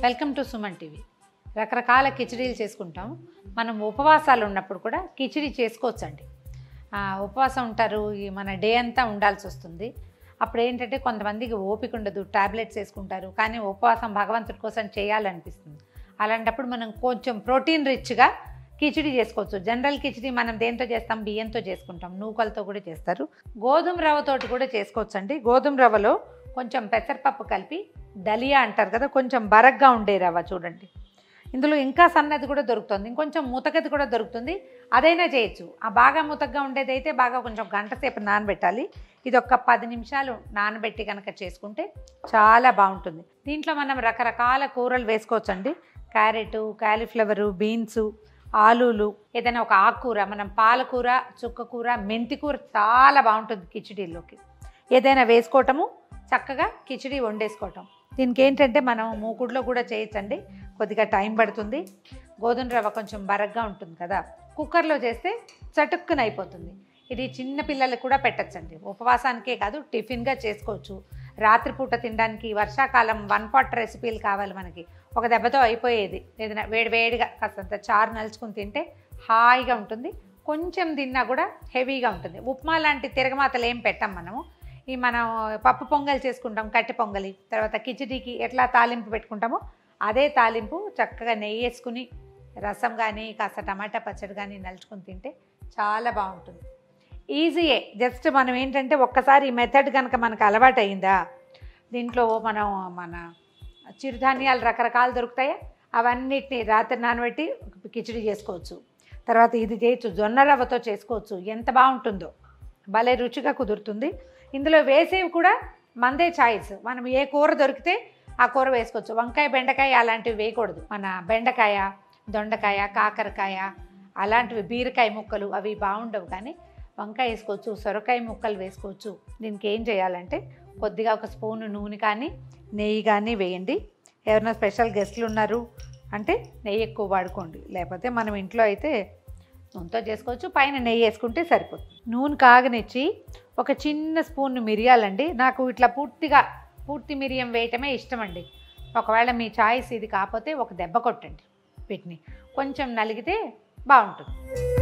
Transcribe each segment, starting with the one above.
welcome to Suman TV రకరకాల కిచిడీలు చేసుకుంటాం మనం ఉపవాసాలు ఉన్నప్పుడు కూడా కిచిడి చేసుకోవచ్చండి ఆ, ఉపవాసం ఉంటారు ఈ మన డే అంతా ఉండాల్సి వస్తుంది అప్పుడు ఏంటంటే కొంతమందికి ఓపిక ఉండదు టాబ్లెట్స్ వేసుకుంటారు కానీ ఉపవాసం భగవంతుడి కోసం చేయాలనిపిస్తుంది అలాంటప్పుడు మనం కొంచెం ప్రోటీన్ రిచ్గా కిచిడి చేసుకోవచ్చు జనరల్ కిచిడి మనం దేంతో చేస్తాం బియ్యంతో చేసుకుంటాం నూకలతో కూడా చేస్తారు గోధుమ రవ్వతోటి కూడా చేసుకోవచ్చు అండి గోధుమ రవ్వలో కొంచెం పెసరపప్పు కలిపి దలియా అంటారు కదా కొంచెం బరగ్గా ఉండే రవ్వ చూడండి ఇందులో ఇంకా సన్నది కూడా దొరుకుతుంది ఇంకొంచెం ముతకది కూడా దొరుకుతుంది అదైనా చేయొచ్చు ఆ బాగా ముతకగా ఉండేది అయితే బాగా కొంచెం గంట సేపు నానబెట్టాలి ఇది ఒక పది నిమిషాలు నానబెట్టి కనుక చేసుకుంటే చాలా బాగుంటుంది దీంట్లో మనం రకరకాల కూరలు వేసుకోవచ్చండి క్యారెట్ కాలీఫ్లవరు బీన్సు ఆలూలు ఏదైనా ఒక ఆకుకూర మనం పాలకూర చుక్కకూర మెంతికూర చాలా బాగుంటుంది కిచిడీలోకి ఏదైనా వేసుకోవటము చక్కగా కిచిడి వండేసుకోవటం దీనికి ఏంటంటే మనం మూకుడులో కూడా చేయొచ్చండి కొద్దిగా టైం పడుతుంది గోధుమ రవ్వ కొంచెం బరగ్గా ఉంటుంది కదా కుక్కర్లో చేస్తే చటుక్కున అయిపోతుంది ఇది చిన్న పిల్లలకు కూడా పెట్టచ్చండి ఉపవాసానికే కాదు టిఫిన్గా చేసుకోవచ్చు రాత్రిపూట తినడానికి వర్షాకాలం వన్ పాట్ రెసిపీలు కావాలి మనకి ఒక దెబ్బతో అయిపోయేది ఏదైనా వేడి వేడిగా కాస్తంత చారు నలుచుకుని తింటే హాయిగా ఉంటుంది కొంచెం తిన్నా కూడా హెవీగా ఉంటుంది ఉప్మా లాంటి తిరగమాతలు ఏం పెట్టాం మనము ఈ మనం పప్పు పొంగల్ చేసుకుంటాం కట్టె పొంగలి తర్వాత కిచిడీకి ఎట్లా తాలింపు పెట్టుకుంటామో అదే తాలింపు చక్కగా నెయ్యి వేసుకుని రసం కానీ కాస్త టమాటా పచ్చడి కానీ నలుచుకుని తింటే చాలా బాగుంటుంది ఈజీయే జస్ట్ మనం ఏంటంటే ఒక్కసారి ఈ మెథడ్ కనుక మనకు అలవాటు అయిందా దీంట్లో మనం మన చిరుధాన్యాలు రకరకాలు దొరుకుతాయా అవన్నిటిని రాత్రి నానబెట్టి కిచిడి చేసుకోవచ్చు తర్వాత ఇది చేయొచ్చు జొన్న రవ్వతో చేసుకోవచ్చు ఎంత బాగుంటుందో భలే రుచిగా కుదురుతుంది ఇందులో వేసేవి కూడా మందే చాయిస్ మనం ఏ కూర దొరికితే ఆ కూర వేసుకోవచ్చు వంకాయ బెండకాయ అలాంటివి వేయకూడదు మన బెండకాయ దొండకాయ కాకరకాయ అలాంటివి బీరకాయ ముక్కలు అవి బాగుండవు కానీ వంకాయ వేసుకోవచ్చు సొరకాయ ముక్కలు వేసుకోవచ్చు దీనికి ఏం చేయాలంటే కొద్దిగా ఒక స్పూన్ నూనె కానీ నెయ్యి కానీ వేయండి ఎవరైనా స్పెషల్ గెస్ట్లు ఉన్నారు అంటే నెయ్యి ఎక్కువ వాడుకోండి లేకపోతే మనం ఇంట్లో అయితే నూనెతో చేసుకోవచ్చు పైన నెయ్యి వేసుకుంటే సరిపోతుంది నూనె కాగనిచ్చి ఒక చిన్న స్పూన్ మిరియాలండి నాకు ఇట్లా పూర్తిగా పూర్తి మిరియం వేయటమే ఇష్టం అండి ఒకవేళ మీ చాయిస్ ఇది కాకపోతే ఒక దెబ్బ కొట్టండి వీటిని కొంచెం నలిగితే బాగుంటుంది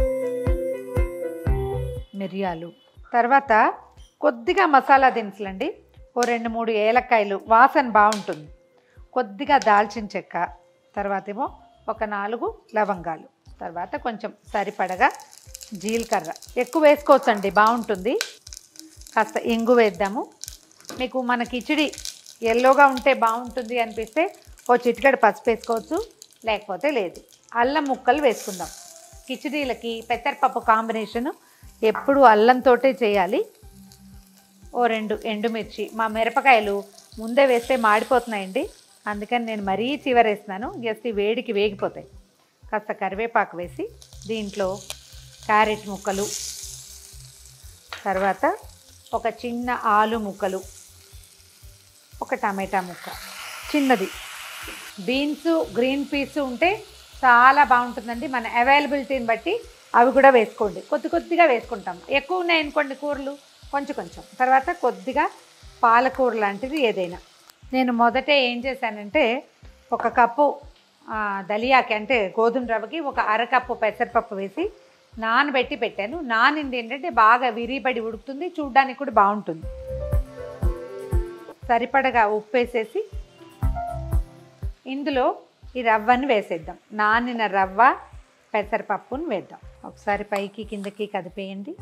మిరియాలు తర్వాత కొద్దిగా మసాలా దినుసులండి ఓ రెండు మూడు ఏలక్కాయలు వాసన బాగుంటుంది కొద్దిగా దాల్చిన చెక్క తర్వాత ఏమో ఒక నాలుగు లవంగాలు తర్వాత కొంచెం సరిపడగా జీలకర్ర ఎక్కువ వేసుకోవచ్చండి బాగుంటుంది కాస్త ఇంగు వేద్దాము మీకు మన కిచిడి ఎల్లోగా ఉంటే బాగుంటుంది అనిపిస్తే ఓ చిటికెడు పసుపు వేసుకోవచ్చు లేకపోతే లేదు అల్లం ముక్కలు వేసుకుందాం కిచిడీలకి పెసరపప్పు కాంబినేషను ఎప్పుడు అల్లంతోటే చేయాలి ఓ రెండు ఎండుమిర్చి మా మిరపకాయలు ముందే వేస్తే మాడిపోతున్నాయండి అందుకని నేను మరీ చివరేస్తున్నాను జస్ట్ ఈ వేడికి వేగిపోతాయి కాస్త కరివేపాకు వేసి దీంట్లో క్యారెట్ ముక్కలు తర్వాత ఒక చిన్న ఆలు ముక్కలు ఒక టమాటా ముక్క చిన్నది బీన్స్ గ్రీన్ పీస్ ఉంటే చాలా బాగుంటుందండి మన అవైలబిలిటీని బట్టి అవి కూడా వేసుకోండి కొద్ది కొద్దిగా వేసుకుంటాం ఎక్కువ ఉన్నాయనుకోండి కూరలు కొంచెం కొంచెం తర్వాత కొద్దిగా పాలకూర లాంటిది ఏదైనా నేను మొదటే ఏం చేశానంటే ఒక కప్పు ఆ, దలియాకి అంటే గోధుమ రవ్వకి ఒక అరకప్పు పెసరపప్పు వేసి నానబెట్టి పెట్టాను నానింది ఏంటంటే బాగా విరిబడి ఉడుకుతుంది చూడ్డానికి కూడా బాగుంటుంది సరిపడగా ఉప్పు వేసేసి ఇందులో ఈ రవ్వని వేసేద్దాం నానిన రవ్వ పెసరపప్పును వేద్దాం ఒకసారి పైకి కిందకి కదిపేయండి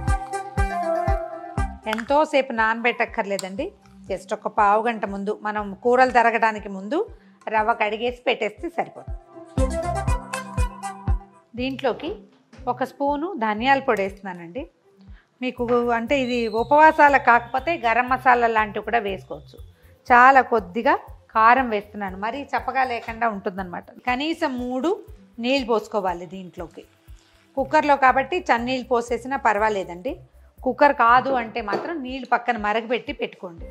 ఎంతోసేపు నానబెట్టక్కర్లేదండి జస్ట్ ఒక పావు గంట ముందు మనం కూరలు తరగడానికి ముందు రవ్వ కడిగేసి పెట్టేస్తే సరిపోతుంది దీంట్లోకి ఒక స్పూను ధనియాల పొడి వేస్తున్నానండి మీకు అంటే ఇది ఉపవాసాల కాకపోతే గరం మసాలా లాంటివి కూడా వేసుకోవచ్చు చాలా కొద్దిగా కారం వేస్తున్నాను మరీ చప్పగా లేకుండా ఉంటుందన్నమాట కనీసం మూడు నీళ్ళు పోసుకోవాలి దీంట్లోకి కుక్కర్లో కాబట్టి చన్నీళ్ళు పోసేసినా పర్వాలేదండి కుక్కర్ కాదు అంటే మాత్రం నీళ్ళు పక్కన మరగబెట్టి పెట్టుకోండి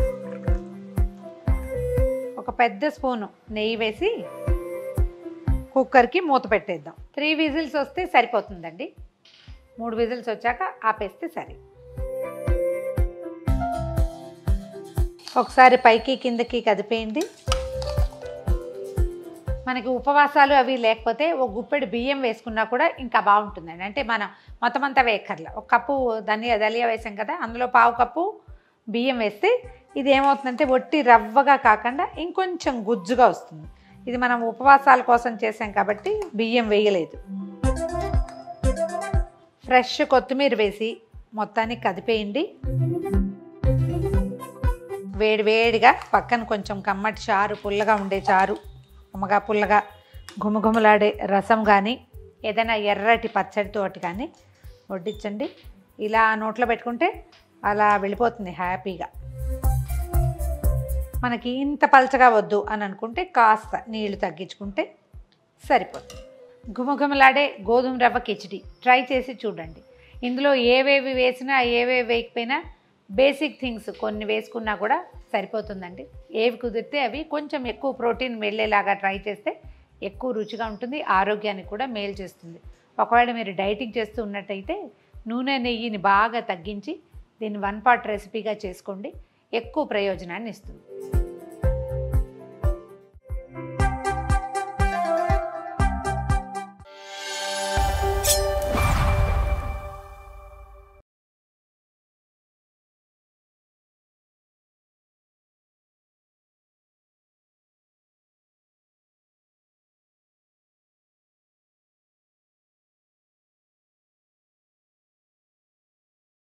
ఒక పెద్ద స్పూను నెయ్యి వేసి కుక్కర్కి మూత పెట్టేద్దాం త్రీ విజిల్స్ వస్తే సరిపోతుందండి మూడు విజిల్స్ వచ్చాక ఆపేస్తే సరే ఒకసారి పైకి కిందకి కదిపేయండి మనకి ఉపవాసాలు అవి లేకపోతే ఒక గుప్పెడు బియ్యం వేసుకున్నా కూడా ఇంకా బాగుంటుందండి అంటే మనం మొత్తం అంతా వేయక్కర్లే ఒక కప్పు ధనియా దలియా వేసాం కదా అందులో పావు కప్పు బియ్యం వేస్తే ఇది ఏమవుతుందంటే ఒట్టి రవ్వగా కాకుండా ఇంకొంచెం గుజ్జుగా వస్తుంది ఇది మనం ఉపవాసాల కోసం చేసాం కాబట్టి బియ్యం వేయలేదు ఫ్రెష్ కొత్తిమీర వేసి మొత్తాన్ని కదిపేయండి వేడి వేడిగా పక్కన కొంచెం కమ్మటి చారు పుల్లగా ఉండే చారు ఉమ్మగా పుల్లగా గుమగుమలాడే రసం కానీ ఏదైనా ఎర్రటి పచ్చడితోటి కానీ వడ్డించండి ఇలా నోట్లో పెట్టుకుంటే అలా వెళ్ళిపోతుంది హ్యాపీగా మనకి ఇంత పలచగా వద్దు అని అనుకుంటే కాస్త నీళ్లు తగ్గించుకుంటే సరిపోతుంది గుమగుమలాడే గోధుమ రవ్వ కిచిడి ట్రై చేసి చూడండి ఇందులో ఏవేవి వేసినా ఏవేవి వేయకపోయినా బేసిక్ థింగ్స్ కొన్ని వేసుకున్నా కూడా సరిపోతుందండి ఏవి కుదిరితే అవి కొంచెం ఎక్కువ ప్రోటీన్ వెళ్ళేలాగా ట్రై చేస్తే ఎక్కువ రుచిగా ఉంటుంది ఆరోగ్యానికి కూడా మేలు చేస్తుంది ఒకవేళ మీరు డైటింగ్ చేస్తూ ఉన్నట్టయితే నూనె నెయ్యిని బాగా తగ్గించి దీన్ని వన్ పార్ట్ రెసిపీగా చేసుకోండి ఎక్కువ ప్రయోజనాన్ని ఇస్తుంది